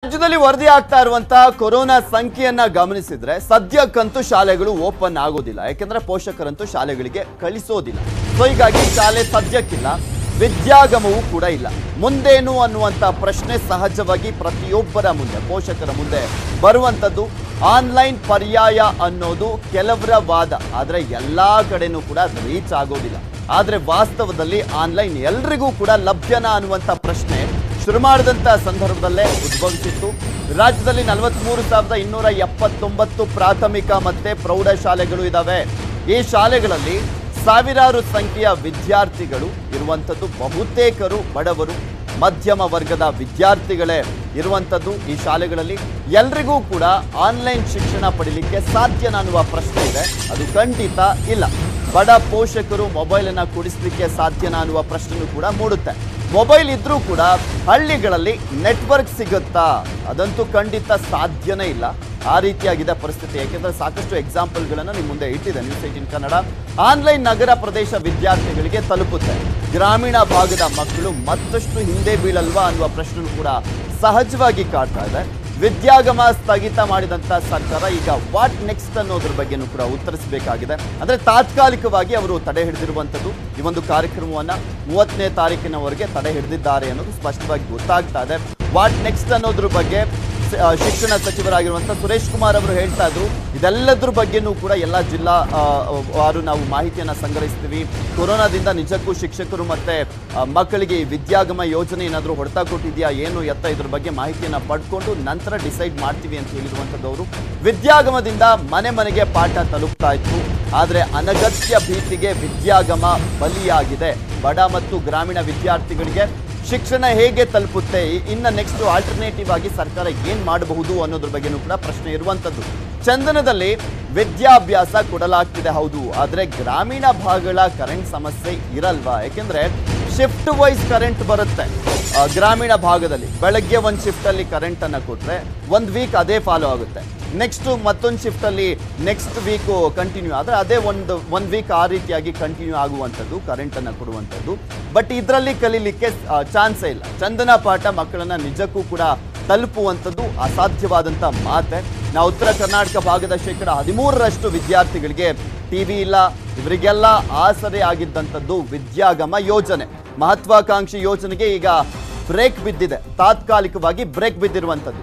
ರಾಜ್ಯದಲ್ಲಿ ವರದಿ ಆಗ್ತಾ ಇರುವಂತಹ ಕೊರೋನಾ ಸಂಖ್ಯೆಯನ್ನ ಗಮನಿಸಿದ್ರೆ ಸದ್ಯಕ್ಕಂತೂ ಶಾಲೆಗಳು ಓಪನ್ ಆಗೋದಿಲ್ಲ ಯಾಕೆಂದ್ರೆ ಪೋಷಕರಂತೂ ಶಾಲೆಗಳಿಗೆ ಕಳಿಸೋದಿಲ್ಲ ಸೊ ಹೀಗಾಗಿ ಶಾಲೆ ಸದ್ಯಕ್ಕಿಲ್ಲ ವಿದ್ಯಾಗಮವೂ ಕೂಡ ಇಲ್ಲ ಮುಂದೇನು ಅನ್ನುವಂತ ಪ್ರಶ್ನೆ ಸಹಜವಾಗಿ ಪ್ರತಿಯೊಬ್ಬರ ಮುಂದೆ ಪೋಷಕರ ಮುಂದೆ ಬರುವಂತದ್ದು ಆನ್ಲೈನ್ ಪರ್ಯಾಯ ಅನ್ನೋದು ಕೆಲವರ ವಾದ ಆದ್ರೆ ಎಲ್ಲಾ ಕಡೆನೂ ಕೂಡ ರೀಚ್ ಆಗೋದಿಲ್ಲ ಆದ್ರೆ ವಾಸ್ತವದಲ್ಲಿ ಆನ್ಲೈನ್ ಎಲ್ರಿಗೂ ಕೂಡ ಲಭ್ಯನಾ ಅನ್ನುವಂತ ಪ್ರಶ್ನೆ ಶುರು ಮಾಡಿದಂತ ಸಂದರ್ಭದಲ್ಲೇ ಉದ್ಭವಿಸಿತ್ತು ರಾಜ್ಯದಲ್ಲಿ ನಲವತ್ಮೂರು ಸಾವಿರದ ಇನ್ನೂರ ಎಪ್ಪತ್ತೊಂಬತ್ತು ಪ್ರಾಥಮಿಕ ಮತ್ತೆ ಪ್ರೌಢ ಶಾಲೆಗಳು ಇದಾವೆ ಈ ಶಾಲೆಗಳಲ್ಲಿ ಸಾವಿರಾರು ಸಂಖ್ಯೆಯ ವಿದ್ಯಾರ್ಥಿಗಳು ಇರುವಂಥದ್ದು ಬಹುತೇಕರು ಬಡವರು ಮಧ್ಯಮ ವರ್ಗದ ವಿದ್ಯಾರ್ಥಿಗಳೇ ಇರುವಂಥದ್ದು ಈ ಶಾಲೆಗಳಲ್ಲಿ ಎಲ್ರಿಗೂ ಕೂಡ ಆನ್ಲೈನ್ ಶಿಕ್ಷಣ ಪಡಿಲಿಕ್ಕೆ ಸಾಧ್ಯನ ಅನ್ನುವ ಪ್ರಶ್ನೆ ಇದೆ ಅದು ಖಂಡಿತ ಇಲ್ಲ ಬಡ ಪೋಷಕರು ಮೊಬೈಲನ್ನು ಕೊಡಿಸ್ಲಿಕ್ಕೆ ಸಾಧ್ಯನಾ ಅನ್ನುವ ಪ್ರಶ್ನೆನೂ ಕೂಡ ಮೂಡುತ್ತೆ ಮೊಬೈಲ್ ಇದ್ರೂ ಕೂಡ ಹಳ್ಳಿಗಳಲ್ಲಿ ನೆಟ್ವರ್ಕ್ ಸಿಗುತ್ತಾ ಅದಂತೂ ಖಂಡಿತ ಸಾಧ್ಯನೇ ಇಲ್ಲ ಆ ರೀತಿಯಾಗಿದೆ ಪರಿಸ್ಥಿತಿ ಯಾಕೆಂದ್ರೆ ಸಾಕಷ್ಟು ಎಕ್ಸಾಂಪಲ್ಗಳನ್ನು ನಿಮ್ಮ ಮುಂದೆ ಇಟ್ಟಿದೆ ನ್ಯೂಸ್ ಏಟಿನ್ ಕನ್ನಡ ಆನ್ಲೈನ್ ನಗರ ಪ್ರದೇಶ ವಿದ್ಯಾರ್ಥಿಗಳಿಗೆ ತಲುಪುತ್ತೆ ಗ್ರಾಮೀಣ ಭಾಗದ ಮಕ್ಕಳು ಮತ್ತಷ್ಟು ಹಿಂದೆ ಬೀಳಲ್ವಾ ಅನ್ನುವ ಪ್ರಶ್ನೆ ಕೂಡ ಸಹಜವಾಗಿ ಕಾಡ್ತಾ ಇದೆ ವಿದ್ಯಾಗಮ ಸ್ಥಗಿತ ಮಾಡಿದಂತ ಸರ್ಕಾರ ಈಗ ವಾಟ್ ನೆಕ್ಸ್ಟ್ ಅನ್ನೋದ್ರ ಬಗ್ಗೆನೂ ಕೂಡ ಉತ್ತರಿಸಬೇಕಾಗಿದೆ ಅಂದ್ರೆ ತಾತ್ಕಾಲಿಕವಾಗಿ ಅವರು ತಡೆ ಹಿಡಿದಿರುವಂಥದ್ದು ಈ ಒಂದು ಕಾರ್ಯಕ್ರಮವನ್ನ ಮೂವತ್ತನೇ ತಾರೀಕಿನವರೆಗೆ ತಡೆ ಹಿಡಿದಿದ್ದಾರೆ ಅನ್ನೋದು ಸ್ಪಷ್ಟವಾಗಿ ಗೊತ್ತಾಗ್ತಾ ಇದೆ ವಾಟ್ ನೆಕ್ಸ್ಟ್ ಅನ್ನೋದ್ರ ಬಗ್ಗೆ ಸ- ಆ, ಶಿಕ್ಷಣ ಸಚಿವರಾಗಿರುವಂಥ ಸುರೇಶ್ ಕುಮಾರ್ ಅವರು ಹೇಳ್ತಾ ಇದ್ರು ಇದೆಲ್ಲದ್ರ ಬಗ್ಗೆನೂ ಕೂಡ ಎಲ್ಲ ಜಿಲ್ಲಾ ಆ, ವಾರು ನಾವು ಮಾಹಿತಿಯನ್ನ ಸಂಗ್ರಹಿಸ್ತೀವಿ ಕೊರೋನಾದಿಂದ ನಿಜಕ್ಕೂ ಶಿಕ್ಷಕರು ಮತ್ತೆ ಆ, ಮಕ್ಕಳಿಗೆ ಈ ವಿದ್ಯಾಗಮ ಯೋಜನೆ ಏನಾದರೂ ಹೊಡೆತ ಕೊಟ್ಟಿದೆಯಾ ಏನು ಎತ್ತ ಇದ್ರ ಬಗ್ಗೆ ಮಾಹಿತಿಯನ್ನ ಪಡ್ಕೊಂಡು ನಂತರ ಡಿಸೈಡ್ ಮಾಡ್ತೀವಿ ಅಂತ ಹೇಳಿರುವಂಥದ್ದವರು ವಿದ್ಯಾಗಮದಿಂದ ಮನೆ ಮನೆಗೆ ಪಾಠ ತಲುಪ್ತಾ ಇತ್ತು ಆದರೆ ಅನಗತ್ಯ ಭೀತಿಗೆ ವಿದ್ಯಾಗಮ ಬಲಿಯಾಗಿದೆ ಬಡ ಮತ್ತು ಗ್ರಾಮೀಣ ವಿದ್ಯಾರ್ಥಿಗಳಿಗೆ ಶಿಕ್ಷಣ ಹೇಗೆ ತಲುಪುತ್ತೆ ಇ- ಇನ್ನ ನೆಕ್ಸ್ಟ್ ಆಲ್ಟರ್ನೇಟಿವ್ ಆಗಿ ಸರ್ಕಾರ ಏನ್ ಮಾಡಬಹುದು ಅನ್ನೋದ್ರ ಬಗ್ಗೆನೂ ಕೂಡ ಪ್ರಶ್ನೆ ಇರುವಂತದ್ದು ಚಂದನದಲ್ಲಿ ವಿದ್ಯಾಭ್ಯಾಸ ಕೊಡಲಾಗ್ತಿದೆ ಹೌದು ಆದ್ರೆ ಗ್ರಾಮೀಣ ಭಾಗಗಳ ಕರೆಂಟ್ ಸಮಸ್ಯೆ ಇರಲ್ವಾ ಯಾಕೆಂದ್ರೆ ಶಿಫ್ಟ್ ವೈಸ್ ಕರೆಂಟ್ ಬರುತ್ತೆ ಆ, ಗ್ರಾಮೀಣ ಭಾಗದಲ್ಲಿ ಬೆಳಗ್ಗೆ ಒಂದು ಶಿಫ್ಟ್ ಅಲ್ಲಿ ಕರೆಂಟ್ ಅನ್ನ ಕೊಟ್ರೆ ಒಂದ್ ವೀಕ್ ಅದೇ ಫಾಲೋ ಆಗುತ್ತೆ ನೆಕ್ಸ್ಟ್ ಮತ್ತೊಂದು ಶಿಫ್ಟ್ ಅಲ್ಲಿ ನೆಕ್ಸ್ಟ್ ವೀಕ್ ಕಂಟಿನ್ಯೂ ಆದ್ರೆ ಅದೇ ಒಂದು ಒಂದ್ ವೀಕ್ ಆ ರೀತಿಯಾಗಿ ಕಂಟಿನ್ಯೂ ಆಗುವಂಥದ್ದು ಕರೆಂಟ್ ಅನ್ನ ಕೊಡುವಂಥದ್ದು ಬಟ್ ಇದರಲ್ಲಿ ಕಲೀಲಿಕ್ಕೆ ಚಾನ್ಸೇ ಇಲ್ಲ ಚಂದನ ಪಾಠ ಮಕ್ಕಳನ್ನ ನಿಜಕ್ಕೂ ಕೂಡ ತಲುಪುವಂಥದ್ದು ಅಸಾಧ್ಯವಾದಂಥ ಮಾತೆ ನಾವು ಉತ್ತರ ಕರ್ನಾಟಕ ಭಾಗದ ಶೇಕಡ ಹದಿಮೂರರಷ್ಟು ವಿದ್ಯಾರ್ಥಿಗಳಿಗೆ ಟಿವಿ ಇಲ್ಲ ಇವರಿಗೆಲ್ಲ ಆಸರೆ ಆಗಿದ್ದಂಥದ್ದು ವಿದ್ಯಾಗಮ ಯೋಜನೆ ಮಹತ್ವಾಕಾಂಕ್ಷಿ ಯೋಜನೆಗೆ ಈಗ ಬ್ರೇಕ್ ಬಿದ್ದಿದೆ ತಾತ್ಕಾಲಿಕವಾಗಿ ಬ್ರೇಕ್ ಬಿದ್ದಿರುವಂಥದ್ದು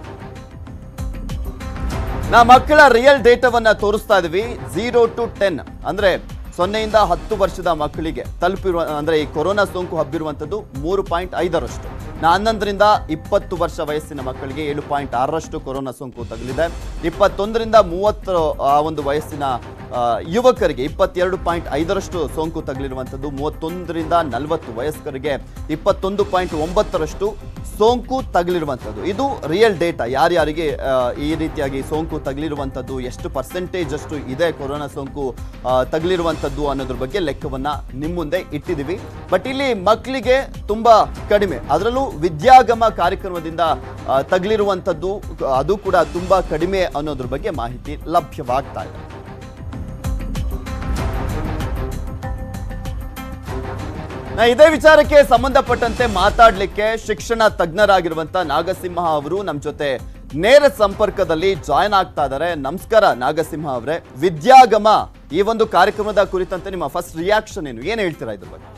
ನಾ ಮಕ್ಕಳ ರಿಯಲ್ ಡೇಟಾವನ್ನ ತೋರಿಸ್ತಾ ಇದೀವಿ ಝೀರೋ ಟು ಟೆನ್ ಅಂದ್ರೆ ಸೊನ್ನೆಯಿಂದ ಹತ್ತು ವರ್ಷದ ಮಕ್ಕಳಿಗೆ ತಲುಪಿರುವ ಅಂದ್ರೆ ಈ ಕೊರೋನಾ ಸೋಂಕು ಹಬ್ಬಿರುವಂಥದ್ದು ಮೂರು ಪಾಯಿಂಟ್ ಐದರಷ್ಟು ನಾ ಹನ್ನೊಂದರಿಂದ ಇಪ್ಪತ್ತು ವರ್ಷ ವಯಸ್ಸಿನ ಮಕ್ಕಳಿಗೆ ಏಳು ಪಾಯಿಂಟ್ ಆರರಷ್ಟು ಕೊರೋನಾ ಸೋಂಕು ತಗುಲಿದೆ ಇಪ್ಪತ್ತೊಂದರಿಂದ ಮೂವತ್ತು ಆ ಒಂದು ವಯಸ್ಸಿನ ಆ, ಯುವಕರಿಗೆ ಇಪ್ಪತ್ತೆರಡು ಪಾಯಿಂಟ್ ಐದರಷ್ಟು ಸೋಂಕು ತಗುಲಿರುವಂಥದ್ದು ಮೂವತ್ತೊಂದರಿಂದ ನಲವತ್ತು ವಯಸ್ಕರಿಗೆ ಇಪ್ಪತ್ತೊಂದು ಪಾಯಿಂಟ್ ಒಂಬತ್ತರಷ್ಟು ಸೋಂಕು ತಗುಲಿರುವಂಥದ್ದು ಇದು ರಿಯಲ್ ಡೇಟಾ ಯಾರ್ಯಾರಿಗೆ ಆ, ಈ ರೀತಿಯಾಗಿ ಸೋಂಕು ತಗುಲಿರುವಂಥದ್ದು ಎಷ್ಟು ಪರ್ಸೆಂಟೇಜ್ ಅಷ್ಟು ಇದೆ ಕೊರೋನಾ ಸೋಂಕು ಆ, ತಗುಲಿರುವಂಥದ್ದು ಅನ್ನೋದ್ರ ಬಗ್ಗೆ ಲೆಕ್ಕವನ್ನ ನಿಮ್ಮ ಮುಂದೆ ಇಟ್ಟಿದ್ದೀವಿ ಬಟ್ ಇಲ್ಲಿ ಮಕ್ಕಳಿಗೆ ತುಂಬಾ ಕಡಿಮೆ ಅದರಲ್ಲೂ ವಿದ್ಯಾಗಮ ಕಾರ್ಯಕ್ರಮದಿಂದ ಆ, ತಗುಲಿರುವಂಥದ್ದು ಅದು ಕೂಡ ತುಂಬಾ ಕಡಿಮೆ ಅನ್ನೋದ್ರ ಬಗ್ಗೆ ಮಾಹಿತಿ ಲಭ್ಯವಾಗ್ತಾ ಇದೆ ನಾ ಇದೇ ವಿಚಾರಕ್ಕೆ ಸಂಬಂಧಪಟ್ಟಂತೆ ಮಾತಾಡ್ಲಿಕ್ಕೆ ಶಿಕ್ಷಣ ತಜ್ಞರಾಗಿರುವಂತ ನಾಗಸಿಂಹ ಅವರು ನಮ್ಮ ಜೊತೆ ನೇರ ಸಂಪರ್ಕದಲ್ಲಿ ಜಾಯ್ನ್ ಆಗ್ತಾ ಇದ್ದಾರೆ ನಮಸ್ಕಾರ ನಾಗಸಿಂಹ ಅವರೇ ವಿದ್ಯಾಗಮ ಈ ಒಂದು ಕಾರ್ಯಕ್ರಮದ ಕುರಿತಂತೆ ನಿಮ್ಮ ಫಸ್ಟ್ ರಿಯಾಕ್ಷನ್ ಏನು ಏನ್ ಹೇಳ್ತೀರಾ ಇದ್ರ ಬಗ್ಗೆ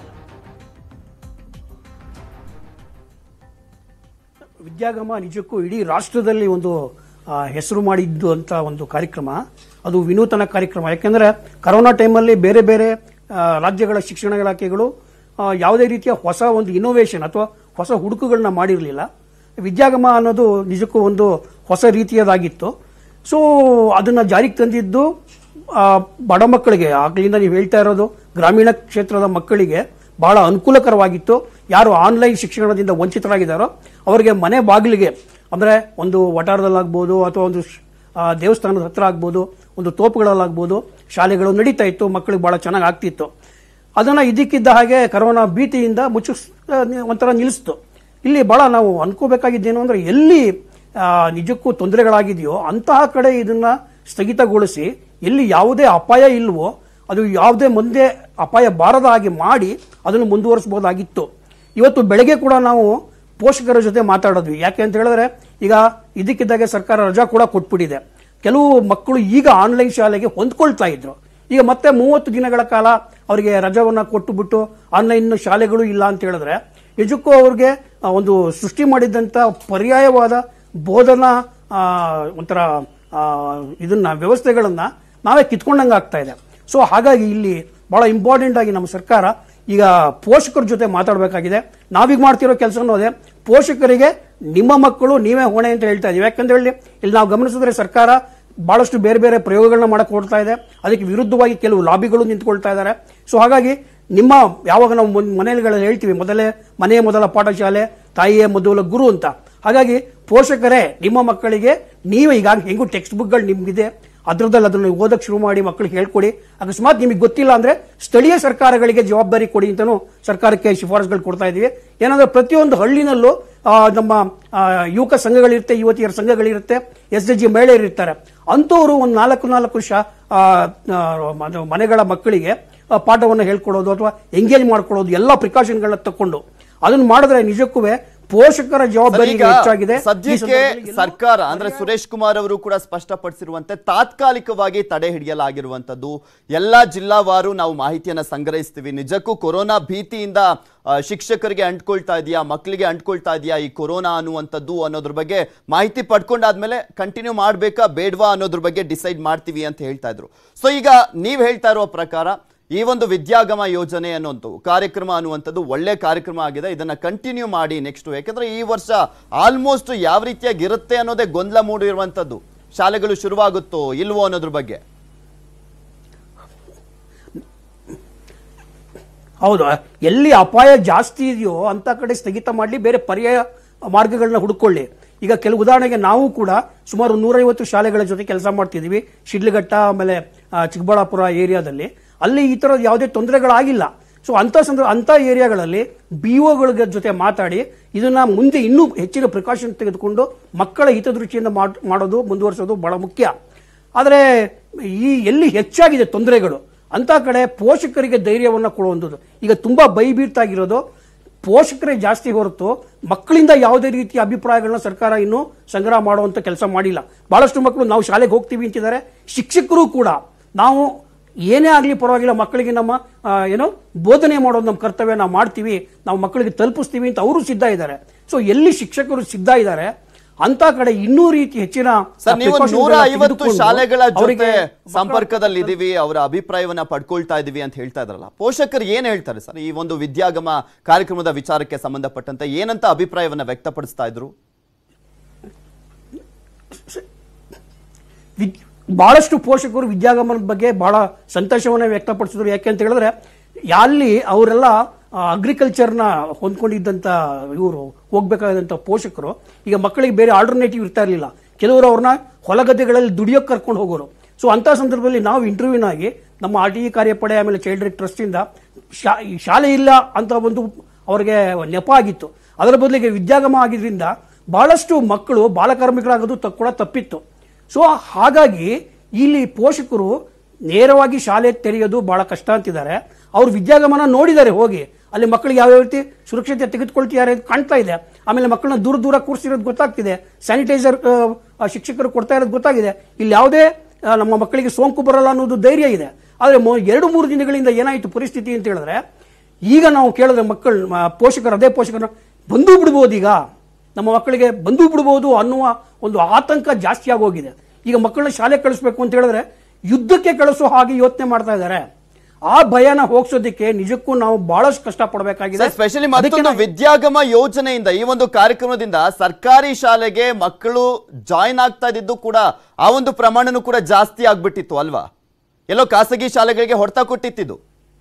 ವಿದ್ಯಾಗಮ ನಿಜಕ್ಕೂ ಇಡೀ ರಾಷ್ಟ್ರದಲ್ಲಿ ಒಂದು ಆ, ಹೆಸರು ಮಾಡಿದ್ದು ಅಂತ ಒಂದು ಕಾರ್ಯಕ್ರಮ ಅದು ವಿನೂತನ ಕಾರ್ಯಕ್ರಮ ಯಾಕೆಂದ್ರೆ ಕರೋನಾ ಟೈಮಲ್ಲಿ ಬೇರೆ ಬೇರೆ ಆ, ರಾಜ್ಯಗಳ ಶಿಕ್ಷಣ ಇಲಾಖೆಗಳು ಆ, ಯಾವುದೇ ರೀತಿಯ ಹೊಸ ಒಂದು ಇನೋವೇಷನ್ ಅಥವಾ ಹೊಸ ಹುಡುಕುಗಳನ್ನ ಮಾಡಿರಲಿಲ್ಲ ವಿದ್ಯಾಗಮ ಅನ್ನೋದು ನಿಜಕ್ಕೂ ಒಂದು ಹೊಸ ರೀತಿಯದಾಗಿತ್ತು ಸೊ ಅದನ್ನ ಜಾರಿಗೆ ತಂದಿದ್ದು ಆ, ಬಡ ಮಕ್ಕಳಿಗೆ ಆಗ್ಲಿಂದ ನೀವು ಹೇಳ್ತಾ ಇರೋದು ಗ್ರಾಮೀಣ ಕ್ಷೇತ್ರದ ಮಕ್ಕಳಿಗೆ ಬಹಳ ಅನುಕೂಲಕರವಾಗಿತ್ತು ಯಾರು ಆನ್ಲೈನ್ ಶಿಕ್ಷಣದಿಂದ ವಂಚಿತರಾಗಿದ್ದಾರೋ ಅವರಿಗೆ ಮನೆ ಬಾಗಿಲಿಗೆ ಅಂದ್ರೆ ಒಂದು ವಟಾರದಲ್ಲಾಗ್ಬೋದು ಅಥವಾ ಒಂದು ಶ್- ಆ, ದೇವಸ್ಥಾನದ ಹತ್ರ ಆಗ್ಬೋದು ಒಂದು ತೋಪುಗಳಲ್ಲಾಗ್ಬೋದು ಶಾಲೆಗಳು ನಡೀತಾ ಇತ್ತು ಮಕ್ಕಳಿಗೆ ಬಹಳ ಚೆನ್ನಾಗಿ ಆಗ್ತಿತ್ತು ಅದನ್ನ ಇದಕ್ಕಿದ್ದ ಹಾಗೆ ಕರೋನಾ ಭೀತಿಯಿಂದ ಮುಚ್ಚಿಸ್ ಆ, ಒಂಥರ ನಿಲ್ಲಿಸ್ತು ಇಲ್ಲಿ ಬಹಳ ನಾವು ಅನ್ಕೋಬೇಕಾಗಿದ್ದೇನು ಅಂದ್ರೆ ಎಲ್ಲಿ ಆ, ನಿಜಕ್ಕೂ ತೊಂದರೆಗಳಾಗಿದೆಯೋ ಅಂತಹ ಕಡೆ ಇದನ್ನ ಸ್ಥಗಿತಗೊಳಿಸಿ ಎಲ್ಲಿ ಯಾವುದೇ ಅಪಾಯ ಇಲ್ವೋ ಅದು ಯಾವುದೇ ಮುಂದೆ ಅಪಾಯ ಬಾರದ ಹಾಗೆ ಮಾಡಿ ಅದನ್ನು ಮುಂದುವರಿಸಬಹುದಾಗಿತ್ತು ಇವತ್ತು ಬೆಳಗ್ಗೆ ಕೂಡ ನಾವು ಪೋಷಕರ ಜೊತೆ ಮಾತಾಡಿದ್ವಿ ಯಾಕೆ ಅಂತ ಹೇಳಿದ್ರೆ ಈಗ ಇದಕ್ಕಿದ್ದಾಗೆ ಸರ್ಕಾರ ರಜಾ ಕೂಡ ಕೊಟ್ಬಿಟ್ಟಿದೆ ಕೆಲವು ಮಕ್ಕಳು ಈಗ ಆನ್ಲೈನ್ ಶಾಲೆಗೆ ಹೊಂದ್ಕೊಳ್ತಾ ಇದ್ರು ಈಗ ಮತ್ತೆ ಮೂವತ್ತು ದಿನಗಳ ಕಾಲ ಅವರಿಗೆ ರಜಾವನ್ನ ಕೊಟ್ಟು ಬಿಟ್ಟು ಆನ್ಲೈನ್ ಶಾಲೆಗಳು ಇಲ್ಲ ಅಂತ ಹೇಳಿದ್ರೆ ನಿಜಕ್ಕೂ ಅವ್ರಿಗೆ ಆ, ಒಂದು ಸೃಷ್ಟಿ ಮಾಡಿದಂತ ಪರ್ಯಾಯವಾದ ಬೋಧನಾ ಆ, ಒಂಥರ ಆ, ಇದನ್ನ ವ್ಯವಸ್ಥೆಗಳನ್ನ ನಾವೇ ಕಿತ್ಕೊಂಡಂಗೆ ಆಗ್ತಾ ಇದೆ ಸೊ ಹಾಗಾಗಿ ಇಲ್ಲಿ ಬಹಳ ಇಂಪಾರ್ಟೆಂಟ್ ಆಗಿ ನಮ್ಮ ಸರ್ಕಾರ ಈಗ ಪೋಷಕರ ಜೊತೆ ಮಾತಾಡಬೇಕಾಗಿದೆ ನಾವೀಗ ಮಾಡ್ತಿರೋ ಕೆಲಸನೂ ಅದೇ ಪೋಷಕರಿಗೆ ನಿಮ್ಮ ಮಕ್ಕಳು ನೀವೇ ಹೊಣೆ ಅಂತ ಹೇಳ್ತಾ ಇದೀವಿ ಯಾಕಂದ್ರೆ ಹೇಳಿ ಇಲ್ಲಿ ನಾವು ಗಮನಿಸಿದ್ರೆ ಸರ್ಕಾರ ಬಹಳಷ್ಟು ಬೇರೆ ಬೇರೆ ಪ್ರಯೋಗಗಳನ್ನ ಮಾಡಕ್ ಹೊರಡ್ತಾ ಇದೆ ಅದಕ್ಕೆ ವಿರುದ್ಧವಾಗಿ ಕೆಲವು ಲಾಬಿಗಳು ನಿಂತ್ಕೊಳ್ತಾ ಇದ್ದಾರೆ ಸೊ ಹಾಗಾಗಿ ನಿಮ್ಮ ಯಾವಾಗ ನಾವು ಮುನ್- ಮನೆಗಳಲ್ಲಿ ಹೇಳ್ತೀವಿ ಮೊದಲೇ ಮನೆಯ ಮೊದಲ ಪಾಠಶಾಲೆ ತಾಯಿಯೇ ಮೊದಲ ಗುರು ಅಂತ ಹಾಗಾಗಿ ಪೋಷಕರೇ ನಿಮ್ಮ ಮಕ್ಕಳಿಗೆ ನೀವೇ ಈಗ ಹೆಂಗೂ ಟೆಕ್ಸ್ಟ್ ಬುಕ್ಗಳು ನಿಮ್ಗಿದೆ ಅದ್ರದಲ್ಲಿ ಅದನ್ನು ಓದಕ್ಕೆ ಶುರು ಮಾಡಿ ಮಕ್ಕಳಿಗೆ ಹೇಳ್ಕೊಡಿ ಅಕಸ್ಮಾತ್ ನಿಮಗೆ ಗೊತ್ತಿಲ್ಲ ಅಂದ್ರೆ ಸ್ಥಳೀಯ ಸರ್ಕಾರಗಳಿಗೆ ಜವಾಬ್ದಾರಿ ಕೊಡಿ ಅಂತಾನು ಸರ್ಕಾರಕ್ಕೆ ಶಿಫಾರಸುಗಳು ಕೊಡ್ತಾ ಇದೀವಿ ಏನಂದ್ರೆ ಪ್ರತಿಯೊಂದು ಹಳ್ಳಿನಲ್ಲೂ ಆ, ನಮ್ಮ ಆ, ಯುವಕ ಸಂಘಗಳಿರುತ್ತೆ ಯುವತಿಯರ ಸಂಘಗಳಿರುತ್ತೆ ಎಸ್ ಡಿ ಜಿ ಮಹಿಳೆಯರು ಇರ್ತಾರೆ ಅಂಥವ್ರು ಒಂದು ನಾಲ್ಕು ನಾಲ್ಕು ಶಾ ಆ, ಆ, ಅದು ಮನೆಗಳ ಮಕ್ಕಳಿಗೆ ಆ, ಪಾಠವನ್ನು ಹೇಳ್ಕೊಡೋದು ಅಥವಾ ಎಂಗೇಜ್ ಮಾಡ್ಕೊಳ್ಳೋದು ಎಲ್ಲ ಪ್ರಿಕಾಷನ್ಗಳನ್ನ ತಕೊಂಡು ಅದನ್ನು ಮಾಡಿದ್ರೆ ನಿಜಕ್ಕೂ ಪೋಷಕರ ಜವಾಬ್ದಾರಿ ಈಗ ಹೆಚ್ಚಾಗಿದೆ ಈ ಸದ್ಯಕ್ಕೆ ಸಂದರ್ಭದಲ್ಲಿ ಎಲ್ಲೋ ಸರ್ಕಾರ ಅಂದ್ರೆ ಸುರೇಶ್ ಕುಮಾರ್ ಅವರು ಕೂಡ ಸ್ಪಷ್ಟಪಡಿಸಿರುವಂತೆ ತಾತ್ಕಾಲಿಕವಾಗಿ ತಡೆ ಹಿಡಿಯಲಾಗಿರುವಂತದ್ದು ಎಲ್ಲಾ ಜಿಲ್ಲಾವಾರು ನಾವು ಮಾಹಿತಿಯನ್ನ ಸಂಗ್ರಹಿಸ್ತೀವಿ ನಿಜಕ್ಕೂ ಕೊರೋನಾ ಭೀತಿಯಿಂದ ಆ, ಶಿಕ್ಷಕರಿಗೆ ಅಂಟ್ಕೊಳ್ತಾ ಇದೆಯಾ ಮಕ್ಕಳಿಗೆ ಅಂಟ್ಕೊಳ್ತಾ ಇದೆಯಾ ಈ ಕೊರೋನಾ ಅನ್ನುವಂಥದ್ದು ಅನ್ನೋದ್ರ ಬಗ್ಗೆ ಮಾಹಿತಿ ಪಡ್ಕೊಂಡಾದ್ಮೇಲೆ ಕಂಟಿನ್ಯೂ ಮಾಡ್ಬೇಕಾ ಬೇಡ್ವಾ ಅನ್ನೋದ್ರ ಬಗ್ಗೆ ಡಿಸೈಡ್ ಮಾಡ್ತೀವಿ ಅಂತ ಹೇಳ್ತಾ ಇದ್ರು ಸೊ ಈಗ ನೀವ್ ಹೇಳ್ತಾ ಇರುವ ಪ್ರಕಾರ ಈ ಒಂದು ವಿದ್ಯಾಗಮ ಯೋಜನೆ ಅನ್ನುವಂಥದ್ದು ಕಾರ್ಯಕ್ರಮ ಅನ್ನುವಂಥದ್ದು ಒಳ್ಳೆ ಕಾರ್ಯಕ್ರಮ ಆಗಿದೆ ಇದನ್ನ ಕಂಟಿನ್ಯೂ ಮಾಡಿ ನೆಕ್ಸ್ಟ್ ಯಾಕಂದ್ರೆ ಈ ವರ್ಷ ಆಲ್ಮೋಸ್ಟ್ ಯಾವ ರೀತಿಯಾಗಿ ಇರುತ್ತೆ ಅನ್ನೋದೇ ಗೊಂದಲ ಮೂಡಿರುವಂಥದ್ದು ಶಾಲೆಗಳು ಶುರುವಾಗುತ್ತೋ ಇಲ್ವೋ ಅನ್ನೋದ್ರ ಬಗ್ಗೆ ಹೌದು ಎಲ್ಲಿ ಅಪಾಯ ಜಾಸ್ತಿ ಇದೆಯೋ ಅಂತ ಕಡೆ ಸ್ಥಗಿತ ಮಾಡಲಿ ಬೇರೆ ಪರ್ಯಾಯ ಮಾರ್ಗಗಳನ್ನ ಹುಡುಕೊಳ್ಳಿ ಈಗ ಕೆಲವು ಉದಾಹರಣೆಗೆ ನಾವು ಕೂಡ ಸುಮಾರು ನೂರೈವತ್ತು ಶಾಲೆಗಳ ಜೊತೆ ಕೆಲಸ ಮಾಡ್ತಿದ್ದೀವಿ ಶಿಡ್ಲಘಟ್ಟ ಆಮೇಲೆ ಆ, ಚಿಕ್ಕಬಳ್ಳಾಪುರ ಏರಿಯಾದಲ್ಲಿ ಅಲ್ಲಿ ಈ ಥರದ ಯಾವುದೇ ತೊಂದರೆಗಳಾಗಿಲ್ಲ ಸೊ ಅಂತ ಸಂದರ್ಭ ಅಂತ ಏರಿಯಾಗಳಲ್ಲಿ ಬಿ ಒಗಳ ಜೊತೆ ಮಾತಾಡಿ ಇದನ್ನ ಮುಂದೆ ಇನ್ನೂ ಹೆಚ್ಚಿನ ಪ್ರಿಕಾಷನ್ ತೆಗೆದುಕೊಂಡು ಮಕ್ಕಳ ಹಿತದೃಷ್ಟಿಯಿಂದ ಮಾಡ್- ಮಾಡೋದು ಮುಂದುವರಿಸೋದು ಬಹಳ ಮುಖ್ಯ ಆದರೆ ಈ ಎಲ್ಲಿ ಹೆಚ್ಚಾಗಿದೆ ತೊಂದರೆಗಳು ಅಂತ ಕಡೆ ಪೋಷಕರಿಗೆ ಧೈರ್ಯವನ್ನು ಕೊಡುವಂಥದ್ದು ಈಗ ತುಂಬಾ ಬೈಬೀರ್ತಾಗಿರೋದು ಪೋಷಕರೇ ಜಾಸ್ತಿ ಹೊರತು ಮಕ್ಕಳಿಂದ ಯಾವುದೇ ರೀತಿಯ ಅಭಿಪ್ರಾಯಗಳನ್ನ ಸರ್ಕಾರ ಇನ್ನೂ ಸಂಗ್ರಹ ಮಾಡುವಂತ ಕೆಲಸ ಮಾಡಿಲ್ಲ ಬಹಳಷ್ಟು ಮಕ್ಕಳು ನಾವು ಶಾಲೆಗೆ ಹೋಗ್ತೀವಿ ಅಂತಿದ್ದಾರೆ ಶಿಕ್ಷಕರು ಕೂಡ ನಾವು ಏನೇ ಆಗಲಿ ಪರವಾಗಿಲ್ಲ ಮಕ್ಕಳಿಗೆ ನಮ್ಮ ಆ, ಏನೋ ಬೋಧನೆ ಮಾಡೋದು ನಮ್ಮ ಕರ್ತವ್ಯ ನಾವು ಮಾಡ್ತೀವಿ ನಾವು ಮಕ್ಕಳಿಗೆ ತಲುಪಿಸ್ತೀವಿ ಅಂತ ಅವರು ಸಿದ್ಧ ಇದ್ದಾರೆ ಸೊ ಎಲ್ಲಿ ಶಿಕ್ಷಕರು ಸಿದ್ಧ ಇದ್ದಾರೆ ಅಂತ ಕಡೆ ಇನ್ನೂ ರೀತಿ ಹೆಚ್ಚಿನ ಸರ್ ನೀವು precautions ನೂರ ಗಳನ್ನ ಐವತ್ತು ತೆಗೆದುಕೊಂಡು ಶಾಲೆಗಳ ಅವರಿಗೆ ಜೊತೆ ಸಂಪರ್ಕದಲ್ಲಿ ಇದೀವಿ ಅವರ ಅಭಿಪ್ರಾಯವನ್ನ ಪಡ್ಕೊಳ್ತಾ ಇದೀವಿ ಅಂತ ಹೇಳ್ತಾ ಇದ್ರಲ್ಲ ಪೋಷಕರು ಏನ್ ಹೇಳ್ತಾರೆ ಸರ್ ಈ ಒಂದು ವಿದ್ಯಾಗಮ ಕಾರ್ಯಕ್ರಮದ ವಿಚಾರಕ್ಕೆ ಸಂಬಂಧಪಟ್ಟಂತೆ ಏನಂತ ಅಭಿಪ್ರಾಯವನ್ನ ವ್ಯಕ್ತಪಡಿಸ್ತಾ ಇದ್ರು ವಿದ್- ಬಹಳಷ್ಟು ಪೋಷಕರು ವಿದ್ಯಾಗಮನದ ಬಗ್ಗೆ ಬಹಳ ಸಂತೋಷವನ್ನ ವ್ಯಕ್ತಪಡಿಸಿದ್ರು ಯಾಕೆ ಅಂತ ಹೇಳಿದ್ರೆ ಅಲ್ಲಿ ಅವರೆಲ್ಲ ಅಗ್ರಿಕಲ್ಚರ್ನ ಹೊಂದ್ಕೊಂಡಿದ್ದಂತ ಇವರು ಹೋಗ್ಬೇಕಾದಂತ ಪೋಷಕರು ಈಗ ಮಕ್ಕಳಿಗೆ ಬೇರೆ ಆಲ್ಟರ್ನೇಟಿವ್ ಇರ್ತಾ ಇರಲಿಲ್ಲ ಕೆಲವರು ಅವ್ರನ್ನ ಹೊಲಗದ್ದೆಗಳಲ್ಲಿ ದುಡಿಯೋಕೆ ಕರ್ಕೊಂಡು ಹೋಗೋರು ಸೊ ಅಂತ ಸಂದರ್ಭದಲ್ಲಿ ನಾವು ಇಂಟರ್ವ್ಯೂನಾಗಿ ನಮ್ಮ ಆರ್ ಟಿ ಇ ಕಾರ್ಯಪಡೆ ಆಮೇಲೆ ಚೈಲ್ಡ್ ರೈಟ್ ಟ್ರಸ್ಟಿಂದ ಶಾ ಈ ಶಾಲೆ ಇಲ್ಲ ಅಂತ ಒಂದು ಅವರಿಗೆ ನೆಪ ಆಗಿತ್ತು ಅದರ ಬದಲಿಗೆ ವಿದ್ಯಾಗಮ ಆಗಿದ್ರಿಂದ ಬಹಳಷ್ಟು ಮಕ್ಕಳು ಬಾಲಕಾರ್ಮಿಕರಾಗೋದು ತ- ಕೂಡ ತಪ್ಪಿತ್ತು ಸೊ ಹಾಗಾಗಿ ಇಲ್ಲಿ ಪೋಷಕರು ನೇರವಾಗಿ ಶಾಲೆ ತೆರೆಯೋದು ಬಹಳ ಕಷ್ಟ ಅಂತಿದ್ದಾರೆ ಅವ್ರು ವಿದ್ಯಾಗಮನ ನೋಡಿದ್ದಾರೆ ಹೋಗಿ ಅಲ್ಲಿ ಮಕ್ಕಳಿಗೆ ಯಾವ ರೀತಿ ಸುರಕ್ಷತೆ ತೆಗೆದುಕೊಳ್ತಿದ್ದಾರೆ ಅಂತ ಕಾಣ್ತಾ ಇದೆ ಆಮೇಲೆ ಮಕ್ಕಳನ್ನ ದೂರ ದೂರ ಕೂರಿಸಿರೋದು ಗೊತ್ತಾಗ್ತಿದೆ ಸ್ಯಾನಿಟೈಸರ್ ಶಿಕ್ಷಕರು ಕೊಡ್ತಾ ಇರೋದು ಗೊತ್ತಾಗಿದೆ ಇಲ್ಲಿ ಯಾವುದೇ ಆ, ನಮ್ಮ ಮಕ್ಕಳಿಗೆ ಸೋಂಕು ಬರಲ್ಲ ಅನ್ನೋದು ಧೈರ್ಯ ಇದೆ ಆದರೆ ಮೊ- ಎರಡು ಮೂರು ದಿನಗಳಿಂದ ಏನಾಯಿತು ಪರಿಸ್ಥಿತಿ ಅಂತ ಹೇಳಿದ್ರೆ ಈಗ ನಾವು ಕೇಳಿದ್ರೆ ಮಕ್ಕಳು ಮ- ಪೋಷಕರು ಅದೇ ಪೋಷಕರು ಬಂದು ಬಿಡ್ಬೋದು ಈಗ ನಮ್ಮ ಮಕ್ಕಳಿಗೆ ಬಂದು ಬಿಡ್ಬೋದು ಅನ್ನುವ ಒಂದು ಆತಂಕ ಜಾಸ್ತಿ ಆಗೋಗಿದೆ ಈಗ ಮಕ್ಕಳನ್ನ ಶಾಲೆ ಕಳಿಸ್ಬೇಕು ಅಂತ ಹೇಳಿದ್ರೆ ಯುದ್ಧಕ್ಕೆ ಕಳಿಸೋ ಹಾಗೆ ಯೋಚನೆ ಮಾಡ್ತಾ ಇದ್ದಾರೆ ಆ ಭಯನ ಹೋಗ್ಸೋದಕ್ಕೆ ನಿಜಕ್ಕೂ ನಾವು ಬಹಳಷ್ಟು ಕಷ್ಟ ಪಡಬೇಕಾಗಿದೆ ಸ್ಪೆಷಲಿ ಅದಕ್ಕೆ ಮತ್ತೊಂದು ನಾವು- ವಿದ್ಯಾಗಮ ಯೋಜನೆಯಿಂದ ಈ ಒಂದು ಕಾರ್ಯಕ್ರಮದಿಂದ ಸರ್ಕಾರಿ ಶಾಲೆಗೆ ಮಕ್ಕಳು ಜಾಯಿನ್ ಆಗ್ತಾ ಇದ್ದಿದ್ದು ಕೂಡ ಆ ಒಂದು ಪ್ರಮಾಣನೂ ಕೂಡ ಜಾಸ್ತಿ ಆಗ್ಬಿಟ್ಟಿತ್ತು ಅಲ್ವಾ ಎಲ್ಲೋ ಖಾಸಗಿ ಶಾಲೆಗಳಿಗೆ ಹೊಡೆತ ಕೊಟ್ಟಿತ್ತಿದ್ದು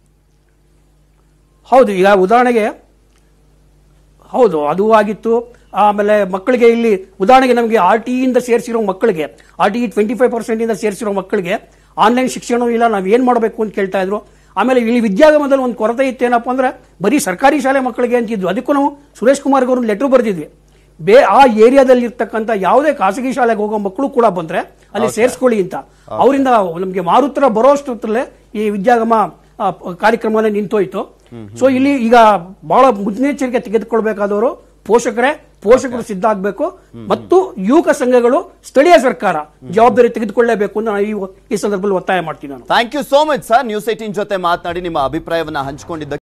ಹೌದು ಈಗ ಉದಾಹರಣೆಗೆ ಹೌದು ಅದು ಆಗಿತ್ತು ಆಮೇಲೆ ಮಕ್ಕಳಿಗೆ ಇಲ್ಲಿ ಉದಾಹರಣೆಗೆ ನಮಗೆ ಆರ್ ಟಿ ಇಂದ ಸೇರಿಸಿರೋ ಮಕ್ಕಳಿಗೆ R T twenty five percent ಇಂದ ಸೇರಿಸಿರೋ ಮಕ್ಕಳಿಗೆ ಆನ್ಲೈನ್ ಶಿಕ್ಷಣ ಇಲ್ಲ ನಾವು ಏನ್ ಮಾಡಬೇಕು ಅಂತ ಕೇಳ್ತಾ ಇದ್ರು ಆಮೇಲೆ ಇಲ್ಲಿ ವಿದ್ಯಾಗಮದಲ್ಲಿ ಒಂದು ಕೊರತೆ ಇತ್ತೇನಪ್ಪ ಅಂದ್ರೆ ಬರೀ ಸರ್ಕಾರಿ ಶಾಲೆ ಮಕ್ಕಳಿಗೆ ಅಂತಿದ್ವು ಅದಕ್ಕೂ ನಾವು ಸುರೇಶ್ ಕುಮಾರ್ ಅವರು ಲೆಟರ್ ಬರೆದಿದ್ವಿ ಬೇ ಆ ಏರಿಯಾದಲ್ಲಿ ಇರ್ತಕ್ಕಂಥ ಯಾವುದೇ ಖಾಸಗಿ ಶಾಲೆಗೆ ಹೋಗೋ ಮಕ್ಕಳು ಕೂಡ ಬಂದ್ರೆ ಅಲ್ಲಿ ಸೇರಿಸ್ಕೊಳ್ಳಿ ಅಂತ ಅವರಿಂದ ನಮಗೆ ಮಾರುತರ ಬರೋ ಅಷ್ಟೊತ್ತಲ್ಲೇ ಈ ವಿದ್ಯಾಗಮ ಆ, ಪ- ಕಾರ್ಯಕ್ರಮನೇ ನಿಂತೋಯ್ತು ಸೊ ಇಲ್ಲಿ ಈಗ ಬಹಳ ಮುನ್ನೆಚ್ಚರಿಕೆ ತೆಗೆದುಕೊಳ್ಬೇಕಾದವರು ಪೋಷಕರೇ ಪೋಷಕರು ಸಿದ್ಧ ಆಗಬೇಕು ಮತ್ತು ಯುವಕ ಸಂಘಗಳು ಸ್ಥಳೀಯ ಸರ್ಕಾರ ಜವಾಬ್ದಾರಿ ತೆಗೆದುಕೊಳ್ಳಲೇಬೇಕು ಅಂತ ನಾನು ಈ- ಈ ಸಂದರ್ಭದಲ್ಲಿ ಒತ್ತಾಯ ಮಾಡ್ತೀನಿ ನಾನು thank you so much sir news eighteen ಜೊತೆ ಮಾತನಾಡಿ ನಿಮ್ಮ ಅಭಿಪ್ರಾಯವನ್ನ ಹಂಚಿಕೊಂಡಿದ್ದಕ್ಕೆ